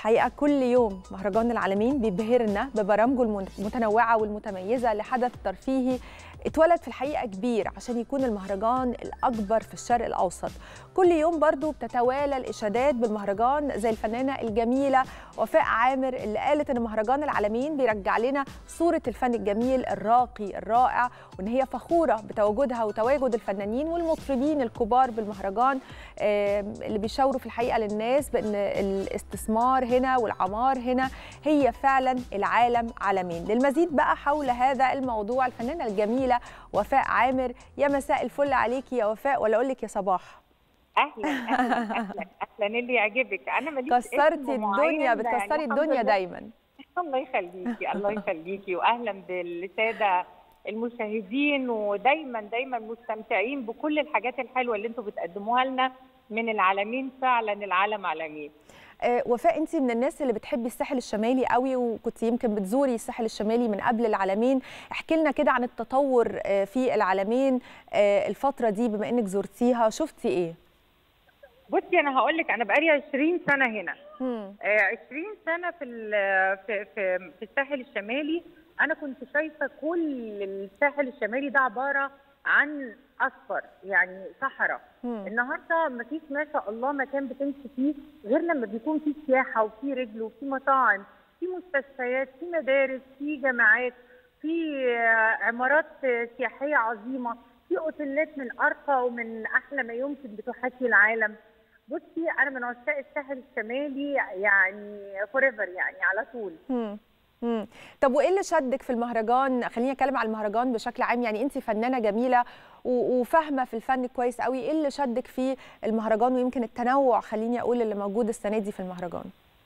الحقيقه كل يوم مهرجان العالمين بيبهرنا ببرامجه المتنوعه والمتميزه لحدث ترفيهي اتولد في الحقيقه كبير عشان يكون المهرجان الاكبر في الشرق الاوسط كل يوم برضو بتتوالى الاشادات بالمهرجان زي الفنانه الجميله وفاء عامر اللي قالت ان مهرجان العالمين بيرجع لنا صوره الفن الجميل الراقي الرائع وان هي فخوره بتواجدها وتواجد الفنانين والمطربين الكبار بالمهرجان اللي بيشاوروا في الحقيقه للناس بان الاستثمار هنا والعمار هنا هي فعلا العالم عالمين للمزيد بقى حول هذا الموضوع الفنانه الجميله وفاء عامر يا مساء الفل عليكي يا وفاء ولا اقول لك يا صباح اهلا اهلا اهلا اهلا اللي يعجبك انا ماليش كسرتي الدنيا بتكسري الدنيا دايما الله يخليكي الله يخليكي واهلا بالساده المشاهدين ودايما دايما مستمتعين بكل الحاجات الحلوه اللي انتم بتقدموها لنا من العالمين فعلا العالم عالمين آه وفاء انت من الناس اللي بتحبي الساحل الشمالي قوي وكنت يمكن بتزوري الساحل الشمالي من قبل العالمين احكي لنا كده عن التطور آه في العالمين آه الفتره دي بما انك زرتيها شفتي ايه بصي انا هقول لك انا بقالي 20 سنه هنا آه 20 سنه في في في, في الساحل الشمالي انا كنت شايفه كل الساحل الشمالي ده عباره عن اصفر يعني صحراء النهارده ما فيش ما شاء الله مكان بتمشي فيه غير لما بيكون فيه سياحه وفي رجل وفي مطاعم في مستشفيات في مدارس في جامعات في عمارات سياحيه عظيمه في اوتيلات من ارقى ومن احلى ما يمكن بتحاكي العالم بصي انا من عشاق الساحل الشمالي يعني فوريفر يعني على طول مم. مم. طب وايه اللي شدك في المهرجان خليني اتكلم على المهرجان بشكل عام يعني انت فنانه جميله وفاهمه في الفن كويس قوي ايه اللي شدك في المهرجان ويمكن التنوع خليني اقول اللي موجود السنه دي في المهرجان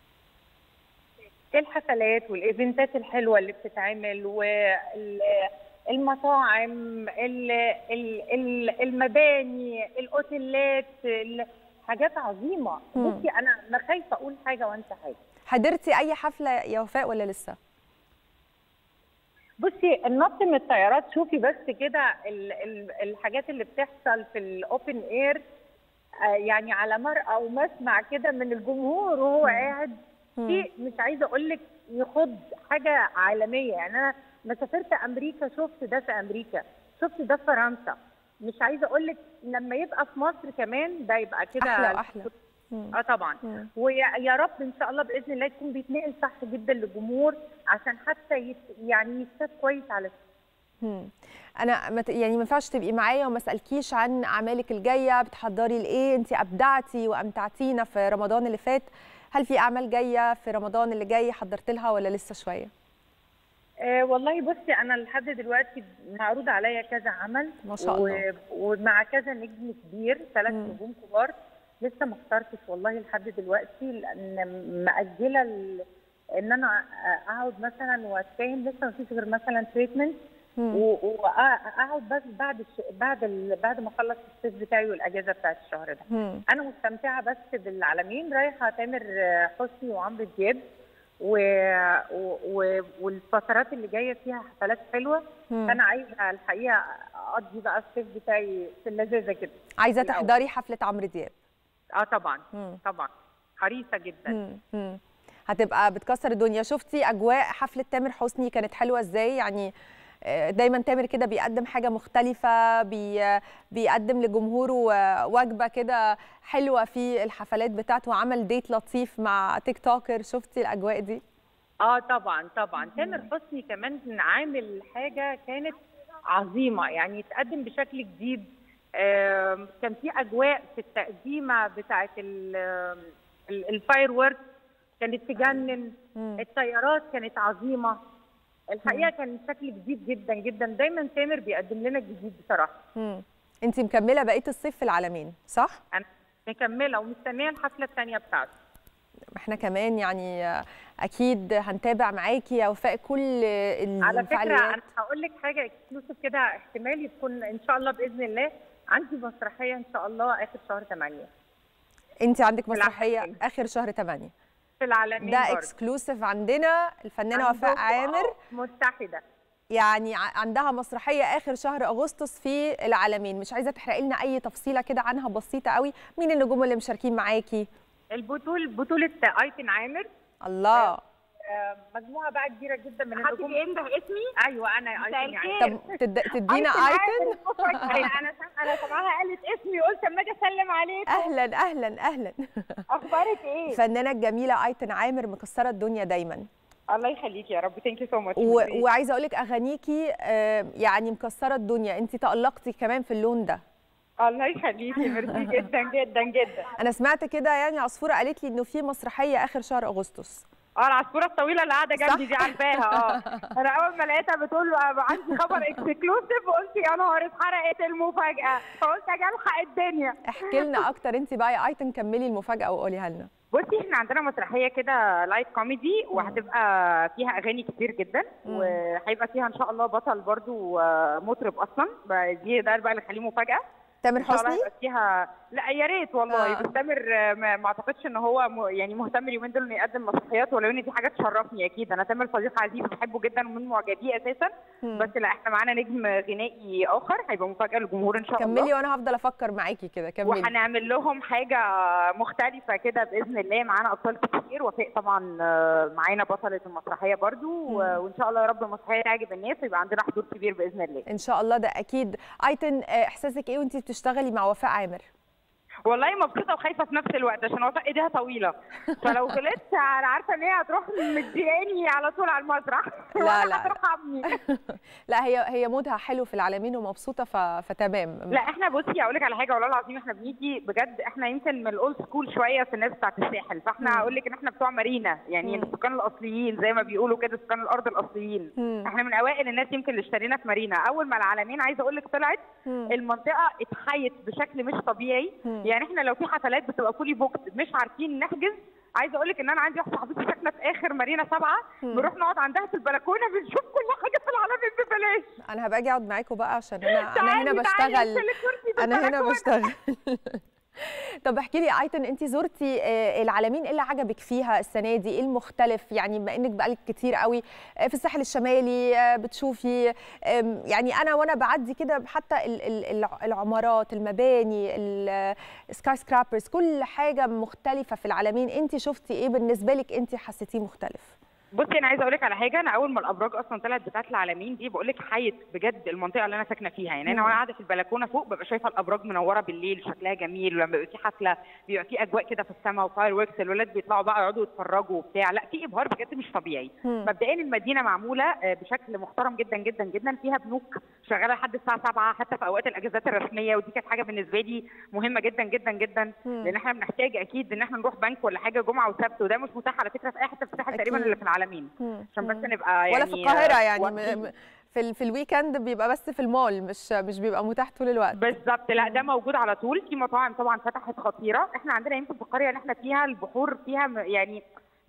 الحفلات والايفنتات الحلوه اللي بتتعمل والمطاعم المباني الاوتيلات حاجات عظيمه بصي انا ما خايفه اقول حاجه وانسى حاجه حضرتي اي حفله يا وفاء ولا لسه بصي النط من الطيارات شوفي بس كده الحاجات اللي بتحصل في الاوبن اير يعني على مرأى ومسمع كده من الجمهور وهو قاعد في مش عايزه اقول لك يخض حاجه عالميه يعني انا ما سافرت امريكا شفت ده في امريكا شفت ده في فرنسا مش عايزه اقول لك لما يبقى في مصر كمان ده يبقى كده احلى واحلى اه طبعا ويا رب ان شاء الله باذن الله يكون بيتنقل صح جدا للجمهور عشان حتى يت يعني يتشاف كويس على مم. انا مت... يعني ما ينفعش تبقي معايا وما اسالكيش عن اعمالك الجايه بتحضري لايه انت ابدعتي وامتعتينا في رمضان اللي فات هل في اعمال جايه في رمضان اللي جاي حضرت لها ولا لسه شويه أه والله بصي انا لحد دلوقتي معروض عليا كذا عمل ما شاء الله و... ومع كذا نجم كبير ثلاث نجوم كبار لسه ما اخترتش والله لحد دلوقتي لان مأجله ال... ان انا اقعد مثلا واتفاهم لسه ما فيش غير مثلا تريتمنت واقعد بس بعد الش... بعد ال... بعد ما اخلص الصيف بتاعي والاجازه بتاعت الشهر ده مم. انا مستمتعه بس بالعالمين رايحه تامر حسني وعمرو دياب و... و... والفترات اللي جايه فيها حفلات حلوه مم. فانا عايزه الحقيقه اقضي بقى الصيف بتاعي في اللذاذه كده عايزه تحضري حفله عمرو دياب اه طبعا مم. طبعا حريصه جدا مم. مم. هتبقى بتكسر الدنيا شفتي اجواء حفله تامر حسني كانت حلوه ازاي يعني دايما تامر كده بيقدم حاجه مختلفه بي بيقدم لجمهوره وجبه كده حلوه في الحفلات بتاعته وعمل ديت لطيف مع تيك توكر شفتي الاجواء دي اه طبعا طبعا تامر حسني كمان عامل حاجه كانت عظيمه يعني يتقدم بشكل جديد آه كان في اجواء في التقديمه بتاعه الفاير وورك كانت تجنن الطيارات كانت عظيمه الحقيقه كان شكل جديد جدا جدا دايما تامر بيقدم لنا الجديد بصراحه امم انت مكمله بقيه الصيف في العالمين صح انا مكمله ومستنيه الحفله الثانيه بتاعته احنا كمان يعني اكيد هنتابع معاكي يا وفاء كل الفعاليات على فكره انا هقول لك حاجه اكسكلوسيف كده احتمال يكون ان شاء الله باذن الله عندي مسرحيه ان شاء الله اخر شهر 8 انت عندك مسرحيه اخر شهر 8 في العالمين ده اكسكلوسيف عندنا الفنانه وفاء عامر متحده يعني عندها مسرحيه اخر شهر اغسطس في العالمين مش عايزه تحرقي لنا اي تفصيله كده عنها بسيطه قوي مين النجوم اللي مشاركين معاكي البطول بطوله ايتن عامر الله مجموعه بقى كبيره جدا من حطي انده اسمي ايوه انا مساء الخير. طب تد... تدينا ايتن انا انا سامعاها قالت اسمي قلت اما اجي اسلم عليك اهلا اهلا اهلا اخبارك ايه الفنانه الجميله ايتن عامر مكسره الدنيا دايما الله يخليكي يا رب ثانك يو سو ماتش و... وعايزه اقول لك اغانيكي آه، يعني مكسره الدنيا انت تالقتي كمان في اللون ده الله يخليكي ميرسي جدا جدا جدا انا سمعت كده يعني عصفوره قالت لي انه في مسرحيه اخر شهر اغسطس اه العصفوره الطويله اللي قاعده صح. جنبي دي عارفاها اه انا اول ما لقيتها بتقول له عندي خبر اكسكلوسيف قلت يا نهار اتحرقت المفاجاه فقلت اجي الحق الدنيا احكي لنا اكتر انت بقى يا ايتن كملي المفاجاه وقوليها لنا بصي احنا عندنا مسرحيه كده لايت كوميدي وهتبقى فيها اغاني كتير جدا مم. وهيبقى فيها ان شاء الله بطل برضو آه، مطرب اصلا ب- دي ده بقى اللي خليه مفاجاه تامر ان شاء الله حسني هيبقى فيها لا يا ريت والله آه. بس تامر آه، ما ما اعتقدش ان هو م... يعني مهتم اليومين دول انه يقدم مسرحيات ولو ان دي حاجه تشرفني اكيد انا تامر صديق عزيز بحبه جدا ومن معجبيه اساسا مم. بس لا احنا معانا نجم غنائي اخر هيبقى مفاجاه للجمهور ان شاء الله كملي وانا هفضل افكر معاكي كده كملي وهنعمل لهم حاجه مختلفه كده باذن الله معانا ابطال كتير وفاء طبعا آه، معانا بطله المسرحيه برضو و- وان شاء الله يا رب المسرحيه تعجب الناس ويبقى عندنا حضور كبير باذن الله ان شاء الله ده اكيد ايتن آه، احساسك ايه وانت بتشتغلي مع وفاء عامر والله مبسوطه وخايفه في نفس الوقت عشان وفاء ايديها طويله فلو غلطت انا عارفه ان هي هتروح مدياني على طول على المسرح لا، وأنا لا. هترحمني لا هي هي مودها حلو في العالمين ومبسوطه ف... فتمام لا احنا بصي اقول لك على حاجه والله العظيم احنا بنيجي بجد احنا يمكن من الاولد سكول شويه في الناس بتاعت الساحل فاحنا مم. هقول لك ان احنا بتوع مارينا يعني مم. السكان الاصليين زي ما بيقولوا كده سكان الارض الاصليين مم. احنا من اوائل الناس يمكن اللي اشترينا في مارينا اول ما العالمين عايزه اقول لك طلعت مم. المنطقه اتحيت بشكل مش طبيعي مم. يعني احنا لو في حفلات بتبقى فولي بوكت مش عارفين نحجز عايزه اقول لك ان انا عندي واحده صاحبتي ساكنه في اخر مارينا سبعه مم. بنروح نقعد عندها في البلكونه بنشوف كل حاجه في العالمين ببلاش انا هبقى اجي اقعد معاكم بقى عشان انا انا تعالي- هنا تعالي بشتغل اقفل الكرسي في انا هنا البلكونة. بشتغل طب احكي لي ايتن انت زرتي آه، العالمين ايه اللي عجبك فيها السنه دي ايه المختلف يعني بما انك بقالك كتير قوي آه، في الساحل الشمالي آه، بتشوفي آم، يعني انا وانا بعدي كده حتى ال- ال- الع- العمارات المباني السكاي سكرابرز كل حاجه مختلفه في العالمين انت شفتي ايه بالنسبه لك انت حسيتيه مختلف بصي انا عايزه اقول لك على حاجه انا اول ما الابراج اصلا طلعت بتاعت العالمين دي بقول لك حيت بجد المنطقه اللي انا ساكنه فيها يعني انا مم. وانا قاعده في البلكونه فوق ببقى شايفه الابراج منوره بالليل شكلها جميل ولما بيبقى في حفله بيبقى في اجواء كده في السماء وفاير وركس الولاد بيطلعوا بقى يقعدوا يتفرجوا وبتاع لا في ابهار بجد مش طبيعي مم. مبدئيا المدينه معموله آه، بشكل محترم جدا جدا جدا فيها بنوك شغاله لحد الساعه 7 حتى في اوقات الاجازات الرسميه ودي كانت حاجه بالنسبه لي مهمه جدا جدا جدا مم. لان احنا بنحتاج اكيد ان احنا نروح بنك ولا حاجه جمعه وسبت وده مش متاح على فكره في اي حته في الساحل تقريبا أكيد. اللي في العالمين مم. عشان بس مم. نبقى يعني ولا في القاهره يعني واضحين. م- م- في ال- في الويكند بيبقى بس في المول مش مش بيبقى متاح طول الوقت بالظبط لا ده موجود على طول في مطاعم طبعا فتحت خطيره احنا عندنا يمكن في القريه اللي احنا فيها البحور فيها م- يعني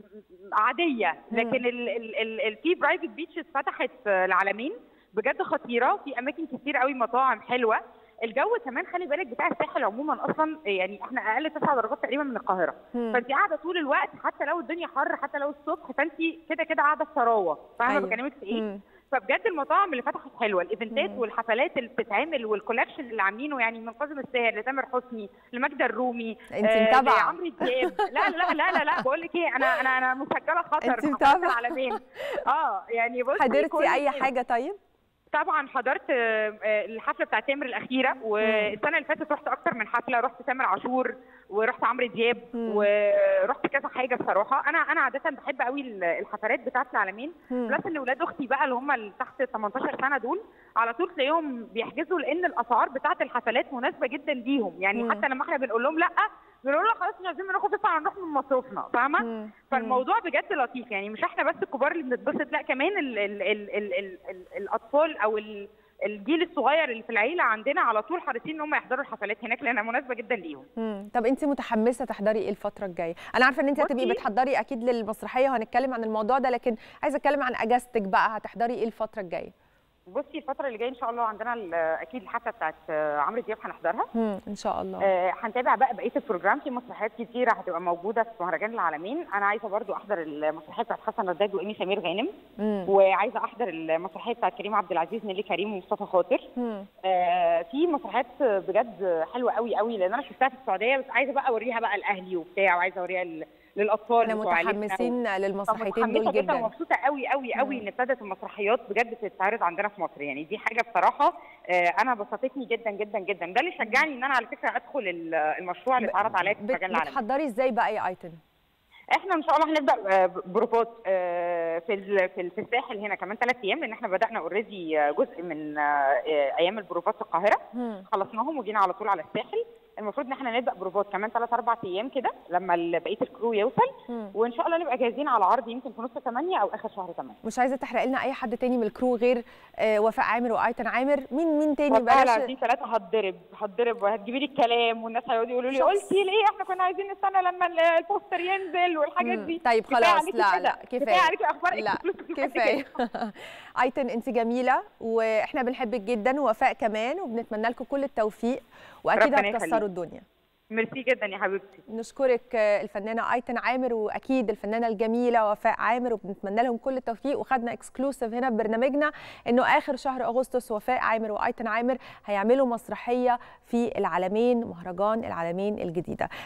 عاديه لكن ال ال ال ال في برايفت بيتشز فتحت في العالمين بجد خطيره وفي اماكن كتير قوي مطاعم حلوه الجو كمان خلي بالك بتاع الساحل عموما اصلا يعني احنا اقل تسع درجات تقريبا من القاهره مم. فانت قاعده طول الوقت حتى لو الدنيا حر حتى لو الصبح فانت كده كده قاعده في ثراوه فاهمه أيوة. بكلمك في ايه مم. فبجد المطاعم اللي فتحت حلوه الايفنتات مم. والحفلات اللي بتتعمل والكولكشن اللي عاملينه يعني من كاظم الساهر لتامر حسني لماجدة الرومي أنت متابعة. لعمرو دياب لا لا لا لا لا بقول لك ايه انا انا انا مسجله خطر أنت في متابعة. حفلات العالمين اه يعني بصي كل حضرتي اي يوم. حاجه طيب طبعا حضرت آه، آه، الحفله بتاعت تامر الاخيره والسنه اللي فاتت رحت اكتر من حفله رحت تامر عاشور ورحت عمرو دياب مم. ورحت كذا حاجه بصراحه انا انا عاده بحب قوي ال- الحفلات بتاعت العالمين مم. بلس ان ولاد اختي بقى اللي هم اللي تحت 18 سنه دول على طول تلاقيهم بيحجزوا لان الاسعار بتاعت الحفلات مناسبه جدا ليهم يعني مم. حتى لما احنا بنقول لهم لا بيقولوا لنا خلاص مش عايزين ناخد فلوس هنروح من مصروفنا فاهمه مم. فالموضوع بجد لطيف يعني مش احنا بس الكبار اللي بنتبسط لا كمان ال ال ال ال ال ال الاطفال او ال الجيل الصغير اللي في العيله عندنا على طول حريصين ان هم يحضروا الحفلات هناك لانها مناسبه جدا ليهم مم. طب انت متحمسه تحضري ايه الفتره الجايه انا عارفه ان انت هتبقي بصي- بتحضري اكيد للمسرحيه وهنتكلم عن الموضوع ده لكن عايزه اتكلم عن اجازتك بقى هتحضري ايه الفتره الجايه بصي الفتره اللي جايه ان شاء الله عندنا ال- اكيد الحفله بتاعت آه، عمرو دياب هنحضرها مم. ان شاء الله آه، هنتابع بقى بقيه البروجرام في مسرحيات كتيره هتبقى موجوده في مهرجان العالمين انا عايزه برضو احضر المسرحيه بتاعت حسن رداد وايمي سمير غانم مم. وعايزه احضر المسرحيه بتاعت كريم عبد العزيز نيلي كريم ومصطفى خاطر مم. آه، في مسرحيات بجد حلوه قوي قوي لان انا شفتها في السعوديه بس عايزه بقى اوريها بقى لاهلي وبتاع وعايزه اوريها ل- للاطفال احنا بتوع عيلتنا. متحمسين للمسرحيتين متحمسه دول جدا جدا ومبسوطه قوي قوي قوي مم. ان ابتدت المسرحيات بجد تتعرض عندنا في مصر يعني دي حاجه بصراحه آه، انا بسطتني جدا جدا جدا ده اللي شجعني ان انا على فكره ادخل ال- المشروع اللي اتعرض عليا في بت- المجال العالمي بتحضري ازاي بقى يا ايتن احنا ان شاء الله هنبدا آه، بروفات آه، في ال- في ال- في الساحل هنا كمان ثلاث ايام لان احنا بدانا اوريدي جزء من آه، آه، ايام البروفات في القاهره مم. خلصناهم وجينا على طول على الساحل المفروض ان احنا نبدا بروفات كمان ثلاث اربع ايام كده لما ال- بقيه الكرو يوصل مم. وان شاء الله نبقى جاهزين على عرض يمكن في نص 8 او اخر شهر 8 مش عايزه تحرق لنا اي حد تاني من الكرو غير آه، وفاء عامر وايتن عامر مين مين تاني والله بلاش العظيم ثلاثة هتضرب هتضرب وهتجيبي لي الكلام والناس هيقعدوا يقولوا لي شخص. قلتي ليه احنا كنا عايزين نستنى لما ال- البوستر ينزل والحاجات مم. دي طيب كفاية خلاص عليكي لا كده. لا كفايه كفايه عليكي اخبار لا exclusive لحد كفايه كده. ايتن انت جميله واحنا بنحبك جدا ووفاء كمان وبنتمنى لكم كل التوفيق واكيد ربنا هتكسروا يخليك. الدنيا ميرسي جدا يا حبيبتي نشكرك آه، الفنانه ايتن عامر واكيد الفنانه الجميله وفاء عامر وبنتمنى لهم كل التوفيق وخدنا اكسكلوسيف هنا في برنامجنا انه اخر شهر اغسطس وفاء عامر وايتن عامر هيعملوا مسرحيه في العالمين مهرجان العالمين الجديده